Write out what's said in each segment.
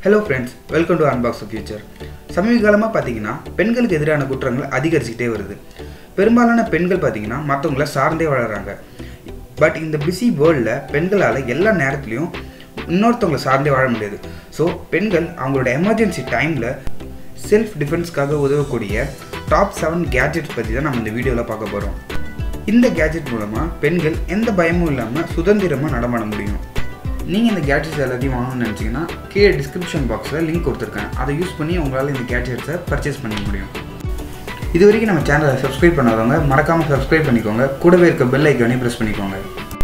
hello friends welcome to unbox future சமீப காலமாக பார்த்தீங்கன்னா பெண்களுக்கு எதிரான குற்றங்கள் அதிகரிச்சுக்கிட்டே வருது பெரும்பாலான பெண்கள் பார்த்தீங்கன்னா மற்றவங்கள சார்ந்தே வளர்கிறாங்க பட் இந்த பிஸி வேர்ல்டில் பெண்களால் எல்லா நேரத்துலையும் இன்னொருத்தவங்களை சார்ந்தே வாழ முடியாது ஸோ பெண்கள் அவங்களோட எமர்ஜென்சி டைமில் செல்ஃப் டிஃபென்ஸ்க்காக உதவக்கூடிய டாப் செவன் கேஜெட்ஸ் பற்றி தான் நம்ம இந்த வீடியோவில் பார்க்க போகிறோம் இந்த கேஜெட் மூலமாக பெண்கள் எந்த பயமும் இல்லாமல் சுதந்திரமாக நடமாட முடியும் நீங்கள் இந்த கேட்ஜெட்ஸ் எல்லாத்தையும் வாங்கணும்னு நினச்சிங்கன்னா கீழே டிஸ்கிரிப்ஷன் பாக்ஸில் லிங்க் கொடுத்துருக்கேன் அதை யூஸ் பண்ணி உங்களால் இந்த கேட்ஜெட்ஸை பர்ச்சேஸ் பண்ணிக்க முடியும் இது வரைக்கும் நம்ம சேனலை சப்ஸ்கிரைப் பண்ணாதவங்க மறக்காமல் சப்ஸ்கிரைப் பண்ணிக்கோங்க கூடவே இருக்க பெல் ஐக்கானையும் ப்ரெஸ் பண்ணிக்கோங்க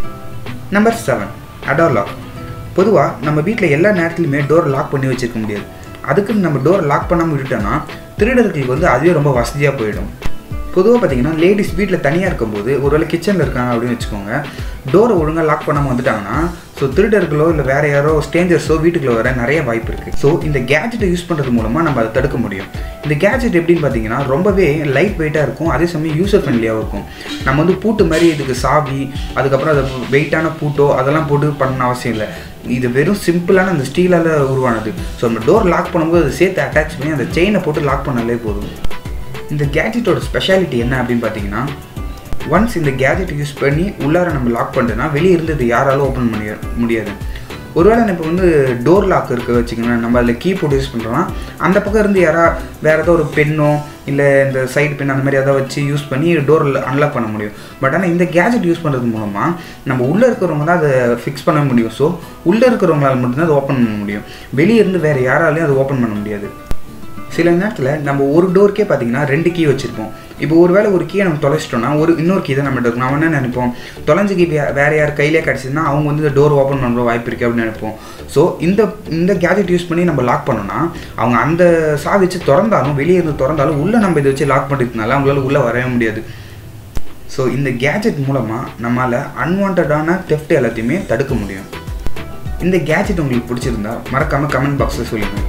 நம்பர் செவன் அடோர் லாக் பொதுவாக நம்ம வீட்டில் எல்லா நேரத்துலையுமே டோர் லாக் பண்ணி வச்சிருக்க முடியாது அதுக்குன்னு நம்ம டோர் லாக் பண்ணாமல் விட்டுட்டோன்னா திருடர்களுக்கு வந்து அதுவே ரொம்ப வசதியாக போயிடும் பொதுவாக பார்த்தீங்கன்னா லேடிஸ் வீட்டில் தனியாக இருக்கும்போது ஒருவேளை கிச்சனில் இருக்காங்க அப்படின்னு வச்சுக்கோங்க டோரை ஒழுங்காக லாக் பண்ணாமல் வந்துட்டாங்கன்னா ஸோ திருடர்களோ இல்லை வேறு யாரோ ஸ்டேஞ்சர்ஸோ வீட்டுக்குள்ள வர நிறைய வாய்ப்பு இருக்குது ஸோ இந்த கேஜெட்டை யூஸ் பண்ணுறது மூலமாக நம்ம அதை தடுக்க முடியும் இந்த கேஜெட் எப்படின்னு பார்த்தீங்கன்னா ரொம்பவே லைட் வெயிட்டாக இருக்கும் அதே சமயம் யூசர் ஃப்ரெண்ட்லியாகவும் இருக்கும் நம்ம வந்து பூட்டு மாதிரி இதுக்கு சாவி அதுக்கப்புறம் அது வெயிட்டான பூட்டோ அதெல்லாம் போட்டு பண்ண அவசியம் இல்லை இது வெறும் சிம்பிளான அந்த ஸ்டீலால் உருவானது ஸோ நம்ம டோர் லாக் பண்ணும்போது அதை சேர்த்து அட்டாச் பண்ணி அந்த செயினை போட்டு லாக் பண்ணாலே போதும் இந்த கேஜெட்டோட ஸ்பெஷாலிட்டி என்ன அப்படின்னு பார்த்தீங்கன்னா ஒன்ஸ் இந்த கேஜெட் யூஸ் பண்ணி உள்ளார நம்ம லாக் பண்ணிட்டோன்னா வெளியே இருந்தது யாராலும் ஓப்பன் பண்ண முடியாது ஒருவேளை இப்போ வந்து டோர் லாக் இருக்க வச்சுக்கோங்களேன் நம்ம அதில் கீ போட்டு யூஸ் பண்ணுறோம்னா அந்த பக்கம் இருந்து யாரா வேறு ஏதோ ஒரு பெண்ணோ இல்லை இந்த சைடு பென் அந்த மாதிரி எதாவது வச்சு யூஸ் பண்ணி டோர் அன்லாக் பண்ண முடியும் பட் ஆனால் இந்த கேஜெட் யூஸ் பண்ணுறது மூலமாக நம்ம உள்ளே இருக்கிறவங்க தான் அதை ஃபிக்ஸ் பண்ண முடியும் ஸோ உள்ளே இருக்கிறவங்களால மட்டும்தான் அதை ஓப்பன் பண்ண முடியும் வெளியே இருந்து வேறு யாராலையும் அதை ஓப்பன் பண்ண முடியாது சில நேரத்தில் நம்ம ஒரு டோருக்கே பார்த்தீங்கன்னா ரெண்டு கீ வச்சுருப்போம் இப்போ ஒரு வேளை ஒரு கீயை நம்ம தொலைச்சிட்டோம்னா ஒரு இன்னொரு கீ தான் நம்மகிட்ட இருக்கும் நம்ம என்ன நினைப்போம் தொலைஞ்ச கீ வேறு யார் கையிலே கிடச்சிதுன்னா அவங்க வந்து இந்த டோர் ஓப்பன் பண்ணுற வாய்ப்பு இருக்குது அப்படின்னு நினைப்போம் ஸோ இந்த இந்த கேஜெட் யூஸ் பண்ணி நம்ம லாக் பண்ணோம்னா அவங்க அந்த சா வச்சு திறந்தாலும் வெளியே இருந்து திறந்தாலும் உள்ளே நம்ம இதை வச்சு லாக் பண்ணுறதுனால அவங்களால உள்ளே வரவே முடியாது ஸோ இந்த கேஜெட் மூலமாக நம்மளால் அன்வான்டான டெஃப்ட் எல்லாத்தையுமே தடுக்க முடியும் இந்த கேஜெட் உங்களுக்கு பிடிச்சிருந்தா மறக்காமல் கமெண்ட் பாக்ஸில் சொல்லுங்கள்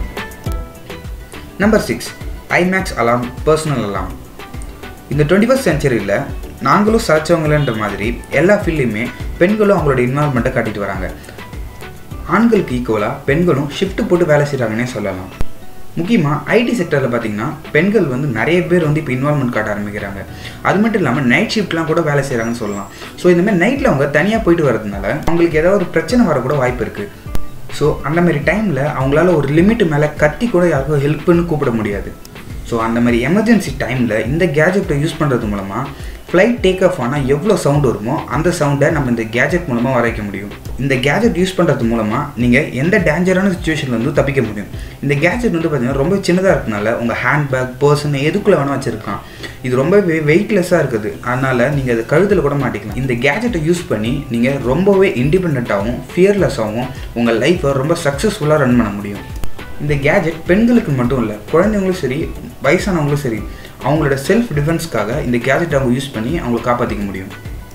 number six iMax alarm personal alarm இந்த டுவெண்ட்டி ஃபஸ்ட் சென்ச்சுரியில் நாங்களும் சாச்சவங்களன்ற மாதிரி எல்லா ஃபீல்ட்லையுமே பெண்களும் அவங்களோட இன்வால்மெண்ட்டை காட்டிட்டு வராங்க ஆண்களுக்கு ஈக்குவலாக பெண்களும் ஷிஃப்ட் போட்டு வேலை செய்கிறாங்கன்னே சொல்லலாம் முக்கியமாக ஐடி செக்டரில் பார்த்தீங்கன்னா பெண்கள் வந்து நிறைய பேர் வந்து இப்போ இன்வால்மெண்ட் காட்ட ஆரம்பிக்கிறாங்க அது மட்டும் இல்லாமல் நைட் ஷிஃப்ட்லாம் கூட வேலை செய்கிறாங்கன்னு சொல்லலாம் ஸோ இந்த மாதிரி நைட்டில் அவங்க தனியாக போயிட்டு வரதுனால அவங்களுக்கு ஏதாவது ஒரு பிரச்சனை வரக்கூட வாய்ப்பு இருக்குது ஸோ அந்த மாதிரி டைமில் அவங்களால ஒரு லிமிட் மேலே கத்தி கூட யாருக்கும் ஹெல்ப்னு கூப்பிட முடியாது ஸோ அந்த மாதிரி எமர்ஜென்சி டைமில் இந்த கேஜெட்டை யூஸ் பண்ணுறது மூலமாக ஃப்ளைட் டேக் ஆஃப் ஆனால் எவ்வளோ சவுண்ட் வருமோ அந்த சவுண்டை நம்ம இந்த கேஜெட் மூலமாக வரைக்க முடியும் இந்த கேஜெட் யூஸ் பண்ணுறது மூலமாக நீங்கள் எந்த டேஞ்சரான சுச்சுவேஷனில் வந்து தப்பிக்க முடியும் இந்த கேஜெட் வந்து பார்த்திங்கன்னா ரொம்ப சின்னதாக இருக்கனால உங்கள் ஹேண்ட்பேக் பர்சன் எதுக்குள்ளே வேணால் வச்சுருக்கலாம் இது ரொம்பவே வெயிட்லெஸ்ஸாக இருக்குது அதனால் நீங்கள் அதை கழுத்தில் கூட மாட்டிக்கலாம் இந்த கேஜெட்டை யூஸ் பண்ணி நீங்கள் ரொம்பவே இண்டிபெண்ட்டாகவும் ஃபியர்லெஸ்ஸாகவும் உங்கள் லைஃப்பை ரொம்ப சக்ஸஸ்ஃபுல்லாக ரன் பண்ண முடியும் இந்த கேஜெட் பெண்களுக்கு மட்டும் இல்லை குழந்தைங்களும் சரி வயசானவங்களும் சரி அவங்களோட செல்ஃப் டிஃபென்ஸ்க்காக இந்த கேஜெட் அவங்க யூஸ் பண்ணி அவங்களை காப்பாற்றிக்க முடியும்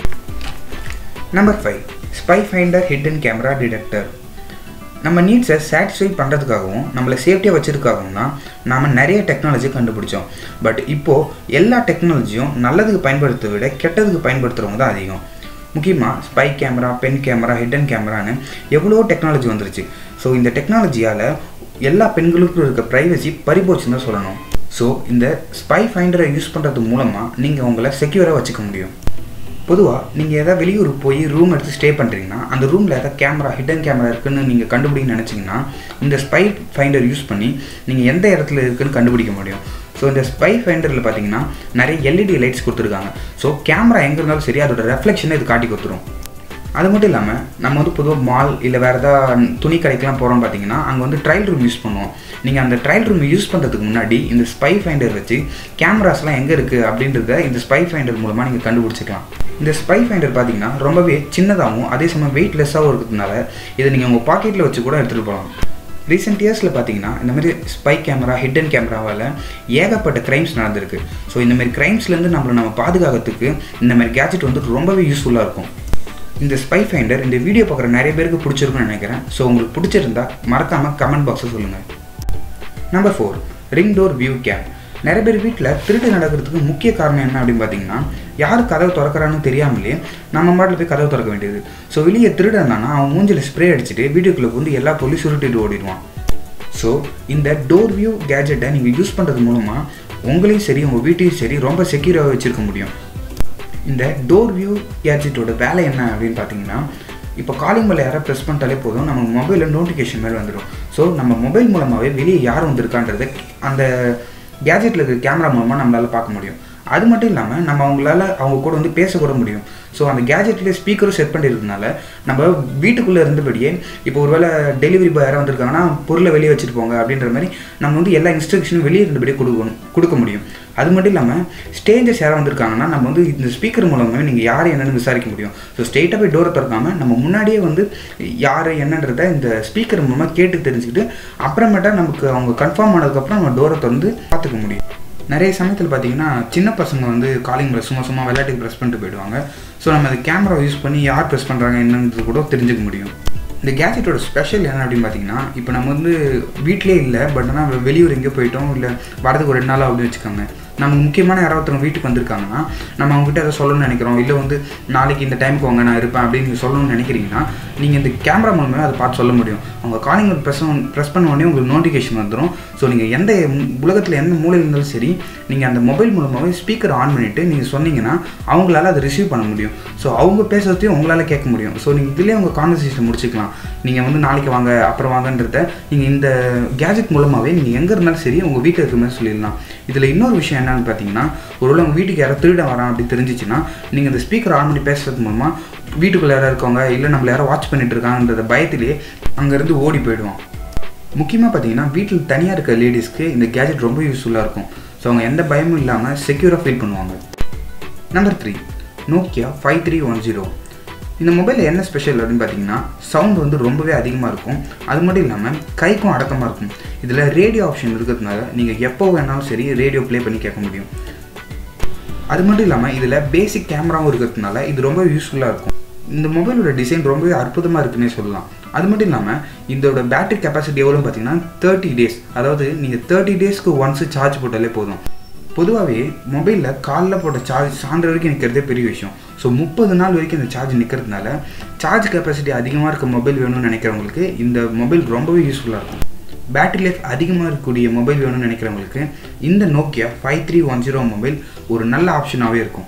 number five spy finder hidden camera detector நம்ம நீட்ஸை சாட்டிஸ்ஃபை பண்ணுறதுக்காகவும் நம்மளை சேஃப்டியாக வச்சதுக்காகவும் தான் நாம் நிறைய டெக்னாலஜி கண்டுபிடிச்சோம் பட் இப்போது எல்லா டெக்னாலஜியும் நல்லதுக்கு பயன்படுத்த விட கெட்டதுக்கு பயன்படுத்துகிறவங்க தான் அதிகம் முக்கியமாக spy camera pen camera hidden கேமரான்னு எவ்வளோ டெக்னாலஜி வந்துருச்சு ஸோ இந்த டெக்னாலஜியால் எல்லா பெண்களுக்கும் இருக்க ப்ரைவசி பறிபோச்சுன்னு தான் சொல்லணும் ஸோ இந்த ஸ்பை ஃபைண்டரை யூஸ் பண்ணுறது மூலமாக நீங்கள் உங்களை செக்யூராக வச்சுக்க முடியும் பொதுவாக நீங்கள் எதாவது வெளியூர் போய் ரூம் எடுத்து ஸ்டே பண்ணுறீங்கன்னா அந்த ரூமில் எதாவது கேமரா ஹிடன் கேமரா இருக்குன்னு நீங்கள் கண்டுபிடிக்க நினச்சிங்கன்னா இந்த ஸ்பை ஃபைண்டர் யூஸ் பண்ணி நீங்கள் எந்த இடத்துல இருக்குன்னு கண்டுபிடிக்க முடியும் ஸோ இந்த ஸ்பை ஃபைண்டரில் பார்த்தீங்கன்னா நிறைய எல்இடி லைட்ஸ் கொடுத்துருக்காங்க ஸோ கேமரா எங்கே இருந்தாலும் சரி அதோட ரெஃப்ளெக்ஷனை இது காட்டி கொடுத்துரும் அது மட்டும் இல்லாமல் நம்ம வந்து பொதுவாக மால் இல்லை வேறு ஏதாவது துணி கடைக்கெலாம் போகிறோம்னு பார்த்தீங்கன்னா அங்கே வந்து ட்ரையல் ரூம் யூஸ் பண்ணுவோம் நீங்கள் அந்த ட்ரையல் ரூம் யூஸ் பண்ணுறதுக்கு முன்னாடி இந்த ஸ்பை ஃபைண்டர் வச்சு கேமராஸ்லாம் எங்கே இருக்குது அப்படின்றத இந்த ஸ்பை ஃபைண்டர் மூலமாக நீங்கள் கண்டுபிடிச்சிக்கலாம் இந்த ஸ்பை ஃபைண்டர் பார்த்தீங்கன்னா ரொம்பவே சின்னதாகவும் அதே சமயம் வெயிட்லெஸ்ஸாகவும் இருக்கிறதுனால இதை நீங்கள் உங்கள் பாக்கெட்டில் வச்சு கூட எடுத்துகிட்டு போகலாம் ரீசெண்ட் இயர்ஸில் பார்த்தீங்கன்னா இந்த மாதிரி ஸ்பை கேமரா ஹிடன் கேமராவால் ஏகப்பட்ட க்ரைம்ஸ் நடந்திருக்கு ஸோ இந்த மாதிரி க்ரைம்ஸ்லேருந்து நம்மளை நம்ம பாதுகாக்கிறதுக்கு இந்த மாதிரி கேஜெட் வந்து ரொம்பவே யூஸ்ஃபுல்லாக இருக்கும் இந்த ஸ்பை ஃபைண்டர் இந்த வீடியோ பார்க்குற நிறைய பேருக்கு பிடிச்சிருக்குன்னு நினைக்கிறேன் ஸோ உங்களுக்கு பிடிச்சிருந்தா மறக்காமல் கமெண்ட் பாக்ஸில் சொல்லுங்கள் number four ring door view cam நிறைய பேர் வீட்டில் திருட்டு நடக்கிறதுக்கு முக்கிய காரணம் என்ன அப்படின்னு பார்த்தீங்கன்னா யார் கதவை திறக்கிறான்னு தெரியாமலே நம்ம மாட்டில் போய் கதவை திறக்க வேண்டியது ஸோ வெளியே திருடனானா அவன் மூஞ்சில் ஸ்ப்ரே அடிச்சுட்டு வீட்டுக்குள்ளே வந்து எல்லா பொருளையும் சுருட்டிட்டு ஓடிடுவான் ஸோ இந்த டோர் வியூ கேஜெட்டை நீங்கள் யூஸ் பண்ணுறது மூலமாக உங்களையும் சரி உங்கள் வீட்டையும் சரி ரொம்ப செக்யூராக வச்சுருக்க முடியும் இந்த டோர் வியூ கேஜெட்டோட வேலை என்ன அப்படின்னு பார்த்தீங்கன்னா இப்போ காலிங் பெல் யாராவது ப்ரெஸ் பண்ணிட்டாலே போதும் நம்ம மொபைலில் நோட்டிஃபிகேஷன் மேலே வந்துடும் ஸோ நம்ம மொபைல் மூலமாகவே வெளியே யார் வந்திருக்கான்றதை அந்த கேஜெட்டில் இருக்கிற கேமரா மூலமாக நம்மளால் பார்க்க முடியும் அது மட்டும் இல்லாமல் நம்ம அவங்களால அவங்க கூட வந்து பேசக்கூட முடியும் ஸோ அந்த கேஜெட்லேயே ஸ்பீக்கரும் செட் பண்ணியிருக்கனால நம்ம வீட்டுக்குள்ளே இருந்தபடியே இப்போ ஒருவேளை டெலிவரி பாய் யாராவது வந்திருக்காங்கன்னா பொருளை வெளியே வச்சுட்டு போங்க அப்படின்ற மாதிரி நம்ம வந்து எல்லா இன்ஸ்ட்ரக்ஷனும் வெளியே இருந்தபடியே கொடுக்கணும் கொடுக்க முடியும் அது மட்டும் இல்லாமல் ஸ்டேஞ்சஸ் யாராவது வந்திருக்காங்கன்னா நம்ம வந்து இந்த ஸ்பீக்கர் மூலமாக நீங்கள் யார் என்னென்னு விசாரிக்க முடியும் ஸோ ஸ்ட்ரெயிட்டாக போய் டோரை திறக்காமல் நம்ம முன்னாடியே வந்து யார் என்னன்றதை இந்த ஸ்பீக்கர் மூலமாக கேட்டு தெரிஞ்சுக்கிட்டு அப்புறமேட்டா நமக்கு அவங்க கன்ஃபார்ம் ஆனதுக்கப்புறம் நம்ம டோரை திறந்து பார்த்துக்க முடியும் நிறைய சமயத்தில் பார்த்தீங்கன்னா சின்ன பசங்க வந்து காலிங் பெல் சும்மா சும்மா விளையாட்டுக்கு ப்ரெஸ் பண்ணிட்டு போயிடுவாங்க ஸோ நம்ம அந்த கேமரா யூஸ் பண்ணி யார் ப்ரெஸ் பண்ணுறாங்க என்னன்றது கூட தெரிஞ்சுக்க முடியும் இந்த கேஜெட்டோட ஸ்பெஷல் என்ன அப்படின்னு பார்த்தீங்கன்னா இப்போ நம்ம வந்து வீட்டிலே இல்லை பட் ஆனால் வெளியூர் எங்கேயோ போயிட்டோம் இல்லை வரதுக்கு ஒரு ரெண்டு நாள் அப்படின்னு வச்சுக்கோங்க நம்ம முக்கியமான யாராவது ஒருத்தவங்க வீட்டுக்கு வந்திருக்காங்கன்னா நம்ம அவங்ககிட்ட அதை சொல்லணும்னு நினைக்கிறோம் இல்லை வந்து நாளைக்கு இந்த டைமுக்கு வாங்க நான் இருப்பேன் அப்படின்னு நீங்கள் சொல்லணும்னு நினைக்கிறீங்கன்னா நீங்கள் இந்த கேமரா மூலமாக அதை பார்த்து சொல்ல முடியும் அவங்க காலிங் ப்ரெஸ் ப்ரெஸ் பண்ண உடனே உங்களுக்கு நோட்டிஃபிகேஷன் வந்துடும் ஸோ நீங்கள் எந்த உலகத்தில் எந்த மூலையில் இருந்தாலும் சரி நீங்கள் அந்த மொபைல் மூலமாகவே ஸ்பீக்கர் ஆன் பண்ணிவிட்டு நீங்கள் சொன்னீங்கன்னா அவங்களால அதை ரிசீவ் பண்ண முடியும் ஸோ அவங்க பேசுறதையும் உங்களால் கேட்க முடியும் ஸோ நீங்கள் இதிலே உங்கள் கான்வர்சேஷன் முடிச்சுக்கலாம் நீங்கள் வந்து நாளைக்கு வாங்க அப்புறம் வாங்கன்றத நீங்கள் இந்த கேஜெட் மூலமாகவே நீங்கள் எங்கே இருந்தாலும் சரி உங்கள் வீட்டில் இருக்கிற மாதிரி சொல்லிடலாம் இதில் இன்னொரு விஷயம் என்னன்னு பார்த்தீங்கன்னா ஒருவேளை உங்கள் வீட்டுக்கு யாராவது திருட வரான் அப்படி தெரிஞ்சிச்சுன்னா நீங்கள் இந்த ஸ்பீக்கர் ஆன் பண்ணி பேசுறது மூலமாக வீட்டுக்குள்ளே யாராவது இருக்கவங்க இல்லை நம்மள யாரோ வாட்ச் பண்ணிட்டு இருக்காங்கன்றத பயத்திலே அங்கேருந்து ஓடி போயிடுவோம் முக்கியமாக பார்த்தீங்கன்னா வீட்டில் தனியாக இருக்க லேடிஸ்க்கு இந்த கேஜெட் ரொம்ப யூஸ்ஃபுல்லாக இருக்கும் ஸோ அவங்க எந்த பயமும் இல்லாமல் செக்யூராக ஃபீல் பண்ணுவாங்க number three Nokia five three one zero இந்த மொபைலில் என்ன ஸ்பெஷல் அப்படின்னு பார்த்தீங்கன்னா சவுண்ட் வந்து ரொம்பவே அதிகமாக இருக்கும் அது மட்டும் இல்லாமல் கைக்கும் அடக்கமாக இருக்கும் இதில் ரேடியோ ஆப்ஷன் இருக்கிறதுனால நீங்கள் எப்போ வேணாலும் சரி ரேடியோ ப்ளே பண்ணி கேட்க முடியும் அது மட்டும் இல்லாமல் இதில் பேசிக் கேமராவும் இருக்கிறதுனால இது ரொம்ப யூஸ்ஃபுல்லாக இருக்கும் இந்த மொபைலோட டிசைன் ரொம்பவே அற்புதமாக இருக்குன்னே சொல்லலாம் அது மட்டும் இல்லாமல் இதோட பேட்டரி கெப்பாசிட்டி எவ்வளோன்னு பார்த்தீங்கன்னா தேர்ட்டி டேஸ் அதாவது நீங்கள் தேர்ட்டி டேஸ்க்கு ஒன்ஸு சார்ஜ் போட்டாலே போதும் பொதுவாகவே மொபைலில் காலைல போட்ட சார்ஜ் சாயந்தரம் வரைக்கும் நிற்கிறதே பெரிய விஷயம் ஸோ முப்பது நாள் வரைக்கும் இந்த சார்ஜ் நிற்கிறதுனால சார்ஜ் கெப்பாசிட்டி அதிகமாக இருக்க மொபைல் வேணும்னு நினைக்கிறவங்களுக்கு இந்த மொபைல் ரொம்பவே யூஸ்ஃபுல்லாக இருக்கும் பேட்டரி லைஃப் அதிகமாக இருக்கக்கூடிய மொபைல் வேணும்னு நினைக்கிறவங்களுக்கு இந்த Nokia five three one zero mobile ஒரு நல்ல ஆப்ஷனாகவே இருக்கும்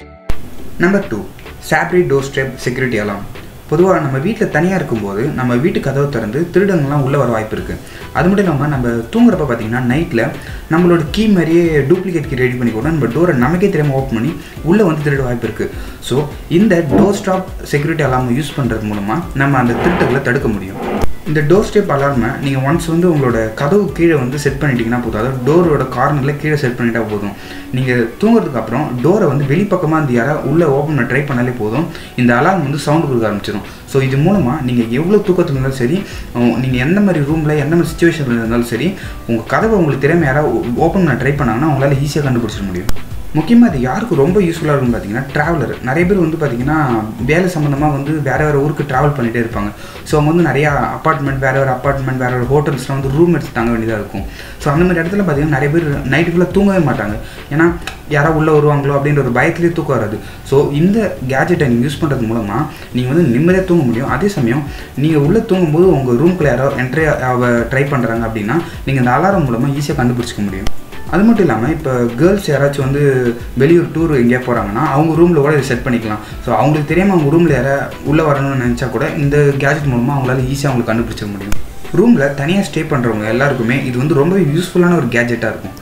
number two Sabre door step security alarm பொதுவாக நம்ம வீட்டில் தனியாக இருக்கும்போது நம்ம வீட்டு கதவை திறந்து திருடங்கள்லாம் உள்ளே வர வாய்ப்பு இருக்குது அது மட்டும் இல்லாமல் நம்ம தூங்குறப்ப பார்த்தீங்கன்னா நைட்டில் நம்மளோட கீ மாதிரியே டூப்ளிகேட் கீ ரெடி பண்ணி கூட நம்ம டோரை நமக்கே தெரியாமல் ஓப்பன் பண்ணி உள்ளே வந்து திருட வாய்ப்பு இருக்குது ஸோ இந்த door stop security alarm use பண்ணுறது மூலமாக நம்ம அந்த திருட்டுகளை தடுக்க முடியும் இந்த டோர் ஸ்டெப் அலார்மை நீங்கள் ஒன்ஸ் வந்து உங்களோட கதவு கீழே வந்து செட் பண்ணிட்டீங்கன்னா போதும் அதாவது டோரோட கார்னரில் கீழே செட் பண்ணிட்டா போதும் நீங்கள் தூங்குறதுக்கு அப்புறம் டோரை வந்து வெளிப்பக்கமாக இந்த யாராவது உள்ளே ஓப்பன் பண்ண ட்ரை பண்ணாலே போதும் இந்த அலார்ம் வந்து சவுண்டு கொடுக்க ஆரம்பிச்சிடும் ஸோ இது மூலமாக நீங்கள் எவ்வளோ தூக்கத்தில் இருந்தாலும் சரி நீங்கள் எந்த மாதிரி ரூமில் எந்த மாதிரி சுச்சுவேஷனில் இருந்தாலும் சரி உங்கள் கதவை உங்களுக்கு தெரியாமல் யாராவது ஓப்பன் பண்ண ட்ரை பண்ணாங்கன்னா உங்களால் ஈஸியாக கண்டுபிடிச்சிட முடியும் முக்கியமாக இது யாருக்கு ரொம்ப யூஸ்ஃபுல்லாக இருக்குன்னு பார்த்தீங்கன்னா ட்ராவலர் நிறைய பேர் வந்து பார்த்தீங்கன்னா வேலை சம்மந்தமாக வந்து வேறு வேறு ஊருக்கு ட்ராவல் பண்ணிகிட்டே இருப்பாங்க ஸோ அவங்க வந்து நிறையா அப்பார்ட்மெண்ட் வேறு வேறு அப்பார்ட்மெண்ட் வேறு வேறு ஹோட்டல்ஸ்லாம் வந்து ரூம் எடுத்து தங்க வேண்டியதாக இருக்கும் ஸோ அந்த மாதிரி இடத்துல பார்த்தீங்கன்னா நிறைய பேர் நைட்டு ஃபுல்லாக தூங்கவே மாட்டாங்க ஏன்னா யாராவது உள்ளே வருவாங்களோ அப்படின்ற ஒரு பயத்துலேயே தூக்கம் வராது ஸோ இந்த கேஜெட்டை நீங்கள் யூஸ் பண்ணுறது மூலமாக நீங்கள் வந்து நிம்மதியாக தூங்க முடியும் அதே சமயம் நீங்கள் உள்ளே தூங்கும்போது உங்கள் ரூம்குள்ளே யாரோ என்ட்ரி ஆக ட்ரை பண்ணுறாங்க அப்படின்னா நீங்கள் இந்த அலாரம் மூலமாக ஈஸியாக கண்டுபிடிச்சிக்க முடியும் அது மட்டும் இல்லாமல் இப்போ கேர்ள்ஸ் யாராச்சும் வந்து வெளியூர் டூர் எங்கேயா போகிறாங்கன்னா அவங்க ரூமில் கூட இதை செட் பண்ணிக்கலாம் ஸோ அவங்களுக்கு தெரியாமல் அவங்க ரூமில் யாராவது உள்ளே வரணும்னு நினச்சா கூட இந்த கேஜெட் மூலமாக அவங்களால ஈஸியாக அவங்களுக்கு கண்டுபிடிச்சிக்க முடியும் ரூமில் தனியாக ஸ்டே பண்ணுறவங்க எல்லாருக்குமே இது வந்து ரொம்ப யூஸ்ஃபுல்லான ஒரு கேஜெட்டாக இருக்கும்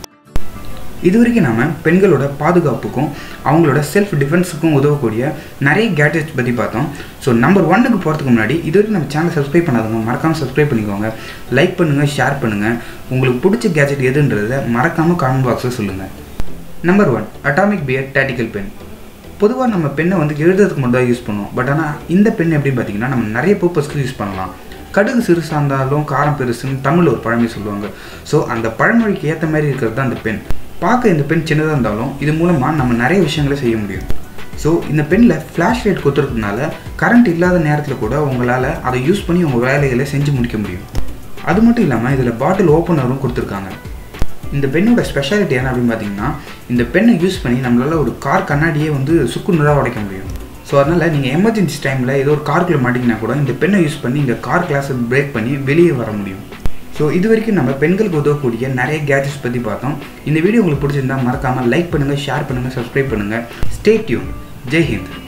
இது வரைக்கும் நாம் பெண்களோட பாதுகாப்புக்கும் அவங்களோட செல்ஃப் டிஃபென்ஸுக்கும் உதவக்கூடிய நிறைய கேட்ஜெட்ஸ் பற்றி பார்த்தோம் ஸோ நம்பர் ஒன்னுக்கு போகிறதுக்கு முன்னாடி இது வரைக்கும் நம்ம சேனல் சப்ஸ்கிரைப் பண்ணாதவங்க மறக்காமல் சப்ஸ்கிரைப் பண்ணிக்கோங்க லைக் பண்ணுங்கள் ஷேர் பண்ணுங்கள் உங்களுக்கு பிடிச்ச கேஜெட் எதுன்றதை மறக்காமல் காமெண்ட் பாக்ஸில் சொல்லுங்கள் number one atomic bear tactical pen பொதுவாக நம்ம பெண்ணை வந்து எழுதுறதுக்கு மட்டும் தான் யூஸ் பண்ணுவோம் பட் ஆனால் இந்த பென் எப்படி பார்த்தீங்கன்னா நம்ம நிறைய பர்பஸ்க்கு யூஸ் பண்ணலாம் கடுகு சிறுசாக இருந்தாலும் காரம் பெருசுன்னு தமிழ் ஒரு பழமொழி சொல்லுவாங்க ஸோ அந்த பழமொழிக்கு ஏற்ற மாதிரி இருக்கிறது தான் அந்த பென் பார்க்க இந்த பென் சின்னதாக இருந்தாலும் இது மூலமாக நம்ம நிறைய விஷயங்களை செய்ய முடியும் ஸோ இந்த பெனில் ஃப்ளாஷ் லைட் கொடுத்துருக்கனால கரண்ட் இல்லாத நேரத்தில் கூட உங்களால் அதை யூஸ் பண்ணி உங்கள் வேலைகளை செஞ்சு முடிக்க முடியும் அது மட்டும் இல்லாமல் இதில் பாட்டில் ஓப்பனரும் கொடுத்துருக்காங்க இந்த பெண்ணோட ஸ்பெஷாலிட்டி என்ன அப்படின்னு பார்த்தீங்கன்னா இந்த பெண்ணை யூஸ் பண்ணி நம்மளால் ஒரு கார் கண்ணாடியே வந்து சுக்கு நூறாக உடைக்க முடியும் ஸோ அதனால் நீங்கள் எமர்ஜென்சி டைமில் ஏதோ ஒரு காருக்குள்ளே மாட்டிங்கன்னா கூட இந்த பெண்ணை யூஸ் பண்ணி இந்த கார் கிளாஸை பிரேக் பண்ணி வெளியே வர முடியும் ஸோ ஸோ இது வரைக்கும் நம்ம பெண்களுக்கு உதவக்கூடிய நிறைய கேஜெட்ஸ் பற்றி பார்த்தோம் இந்த வீடியோ உங்களுக்கு பிடிச்சிருந்தா மறக்காமல் லைக் பண்ணுங்கள் ஷேர் பண்ணுங்கள் சப்ஸ்கிரைப் பண்ணுங்கள் ஸ்டே டியூன் ஜெய் ஹிந்த்